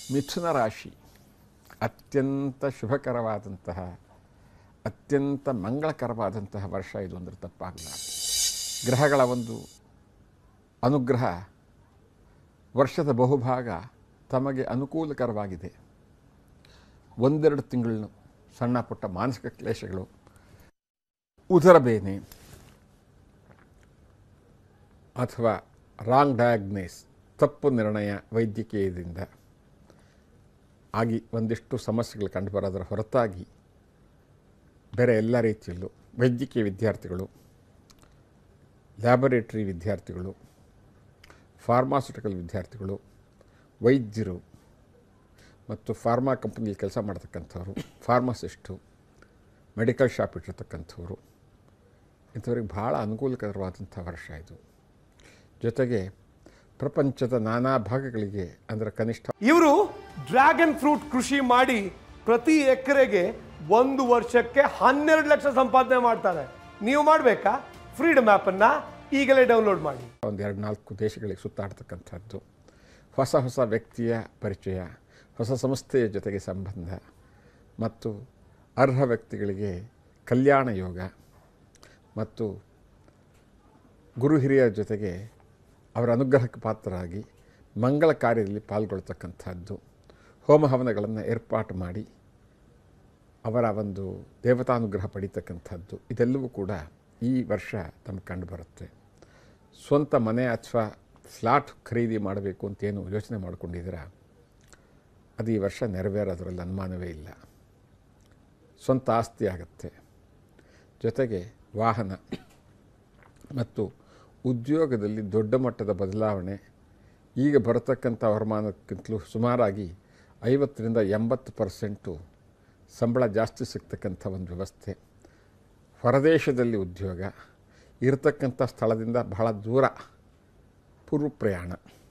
ಮಿಥುನ ರಾಶಿ ಅತ್ಯಂತ ಶುಭಕರವಾದಂತಹ ಅತ್ಯಂತ ಮಂಗಳಕರವಾದಂತಹ ವರ್ಷ ಇದು ಅಂದರೆ ತಪ್ಪಾಗಲ್ಲ ಗ್ರಹಗಳ ಒಂದು ಅನುಗ್ರಹ ವರ್ಷದ ಬಹುಭಾಗ ತಮಗೆ ಅನುಕೂಲಕರವಾಗಿದೆ ಒಂದೆರಡು ತಿಂಗಳು ಸಣ್ಣ ಪುಟ್ಟ ಮಾನಸಿಕ ಕ್ಲೇಶಗಳು ಉದರ ಬೇನೆ ಅಥವಾ ರಾಂಗ್ ಡಯಾಗ್ನೈಸ್ ತಪ್ಪು ನಿರ್ಣಯ ವೈದ್ಯಕೀಯದಿಂದ ಆಗಿ ಒಂದಿಷ್ಟು ಸಮಸ್ಯೆಗಳು ಕಂಡುಬರೋದರ ಹೊರತಾಗಿ ಬೇರೆ ಎಲ್ಲ ರೀತಿಯಲ್ಲೂ ವೈದ್ಯಕೀಯ ವಿದ್ಯಾರ್ಥಿಗಳು ಲ್ಯಾಬೊರೇಟರಿ ವಿದ್ಯಾರ್ಥಿಗಳು ಫಾರ್ಮಾಸ್ಯೂಟಿಕಲ್ ವಿದ್ಯಾರ್ಥಿಗಳು ವೈದ್ಯರು ಮತ್ತು ಫಾರ್ಮಾ ಕಂಪ್ನಿಯಲ್ಲಿ ಕೆಲಸ ಮಾಡ್ತಕ್ಕಂಥವ್ರು ಫಾರ್ಮಸಿಸ್ಟು ಮೆಡಿಕಲ್ ಶಾಪ್ ಇಟ್ಟಿರ್ತಕ್ಕಂಥವ್ರು ಇಂಥವ್ರಿಗೆ ಭಾಳ ಅನುಕೂಲಕರವಾದಂಥ ವರ್ಷ ಇದು ಜೊತೆಗೆ ಪ್ರಪಂಚದ ನಾನಾ ಭಾಗಗಳಿಗೆ ಅಂದರೆ ಕನಿಷ್ಠ ಇವರು ಡ್ರ್ಯಾಗನ್ ಫ್ರೂಟ್ ಕೃಷಿ ಮಾಡಿ ಪ್ರತಿ ಎಕರೆಗೆ ಒಂದು ವರ್ಷಕ್ಕೆ ಹನ್ನೆರಡು ಲಕ್ಷ ಸಂಪಾದನೆ ಮಾಡ್ತಾರೆ ನೀವು ಮಾಡಬೇಕಾ ಫ್ರೀಡಮ್ ಆ್ಯಪನ್ನು ಈಗಲೇ ಡೌನ್ಲೋಡ್ ಮಾಡಿ ಒಂದು ಎರಡು ನಾಲ್ಕು ದೇಶಗಳಿಗೆ ಸುತ್ತಾಡ್ತಕ್ಕಂಥದ್ದು ಹೊಸ ಹೊಸ ವ್ಯಕ್ತಿಯ ಪರಿಚಯ ಹೊಸ ಸಂಸ್ಥೆಯ ಜೊತೆಗೆ ಸಂಬಂಧ ಮತ್ತು ಅರ್ಹ ವ್ಯಕ್ತಿಗಳಿಗೆ ಕಲ್ಯಾಣ ಯೋಗ ಮತ್ತು ಗುರು ಹಿರಿಯರ ಜೊತೆಗೆ ಅವರ ಅನುಗ್ರಹಕ್ಕೆ ಪಾತ್ರರಾಗಿ ಮಂಗಳ ಕಾರ್ಯದಲ್ಲಿ ಪಾಲ್ಗೊಳ್ತಕ್ಕಂಥದ್ದು ಹೋಮ ಹವನಗಳನ್ನು ಏರ್ಪಾಟು ಮಾಡಿ ಅವರ ಒಂದು ದೇವತಾನುಗ್ರಹ ಪಡೀತಕ್ಕಂಥದ್ದು ಇದೆಲ್ಲವೂ ಕೂಡ ಈ ವರ್ಷ ತಮಗೆ ಕಂಡುಬರುತ್ತೆ ಸ್ವಂತ ಮನೆ ಅಥವಾ ಫ್ಲಾಟ್ ಖರೀದಿ ಮಾಡಬೇಕು ಅಂತೇನು ಯೋಚನೆ ಮಾಡಿಕೊಂಡಿದ್ದೀರಾ ಅದು ಈ ವರ್ಷ ನೆರವೇರೋದ್ರಲ್ಲಿ ಅನುಮಾನವೇ ಇಲ್ಲ ಸ್ವಂತ ಆಸ್ತಿ ಆಗುತ್ತೆ ಜೊತೆಗೆ ವಾಹನ ಮತ್ತು ಉದ್ಯೋಗದಲ್ಲಿ ದೊಡ್ಡ ಮಟ್ಟದ ಬದಲಾವಣೆ ಈಗ ಬರತಕ್ಕಂಥ ವರಮಾನಕ್ಕಿಂತಲೂ ಸುಮಾರಾಗಿ ಐವತ್ತರಿಂದ ಎಂಬತ್ತು ಪರ್ಸೆಂಟು ಸಂಬಳ ಜಾಸ್ತಿ ಸಿಗ್ತಕ್ಕಂಥ ಒಂದು ವ್ಯವಸ್ಥೆ ಹೊರದೇಶದಲ್ಲಿ ಉದ್ಯೋಗ ಇರತಕ್ಕಂಥ ಸ್ಥಳದಿಂದ ಬಹಳ ದೂರ ಪೂರ್ವ ಪ್ರಯಾಣ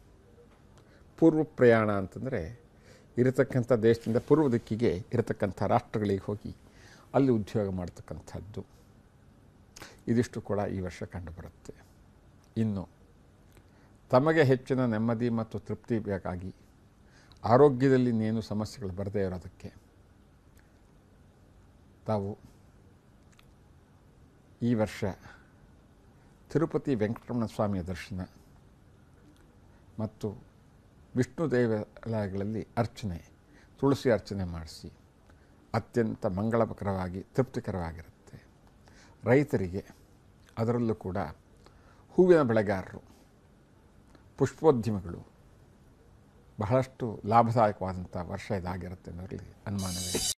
ಪೂರ್ವ ಪ್ರಯಾಣ ಅಂತಂದರೆ ಇರತಕ್ಕಂಥ ದೇಶದಿಂದ ಪೂರ್ವ ದಿಕ್ಕಿಗೆ ಇರತಕ್ಕಂಥ ರಾಷ್ಟ್ರಗಳಿಗೆ ಹೋಗಿ ಅಲ್ಲಿ ಉದ್ಯೋಗ ಮಾಡ್ತಕ್ಕಂಥದ್ದು ಇದಿಷ್ಟು ಕೂಡ ಈ ವರ್ಷ ಕಂಡುಬರುತ್ತೆ ಇನ್ನು ತಮಗೆ ಹೆಚ್ಚಿನ ನೆಮ್ಮದಿ ಮತ್ತು ತೃಪ್ತಿ ಬೇಕಾಗಿ ಆರೋಗ್ಯದಲ್ಲಿ ಇನ್ನೇನು ಸಮಸ್ಯೆಗಳು ಬರದೇ ಇರೋದಕ್ಕೆ ತಾವು ಈ ವರ್ಷ ತಿರುಪತಿ ವೆಂಕಟರಮಣ ಸ್ವಾಮಿಯ ದರ್ಶನ ಮತ್ತು ವಿಷ್ಣು ದೇವಾಲಯಗಳಲ್ಲಿ ಅರ್ಚನೆ ತುಳಸಿ ಅರ್ಚನೆ ಮಾಡಿಸಿ ಅತ್ಯಂತ ಮಂಗಳಕರವಾಗಿ ತೃಪ್ತಿಕರವಾಗಿರುತ್ತೆ ರೈತರಿಗೆ ಅದರಲ್ಲೂ ಕೂಡ ಹೂವಿನ ಬೆಳೆಗಾರರು ಪುಷ್ಪೋದ್ಯಮಿಗಳು ಬಹಳಷ್ಟು ಲಾಭದಾಯಕವಾದಂಥ ವರ್ಷ ಇದಾಗಿರುತ್ತೆ ಅನ್ನೋದ್ರಲ್ಲಿ ಅನುಮಾನವೇ ಇಲ್ಲ.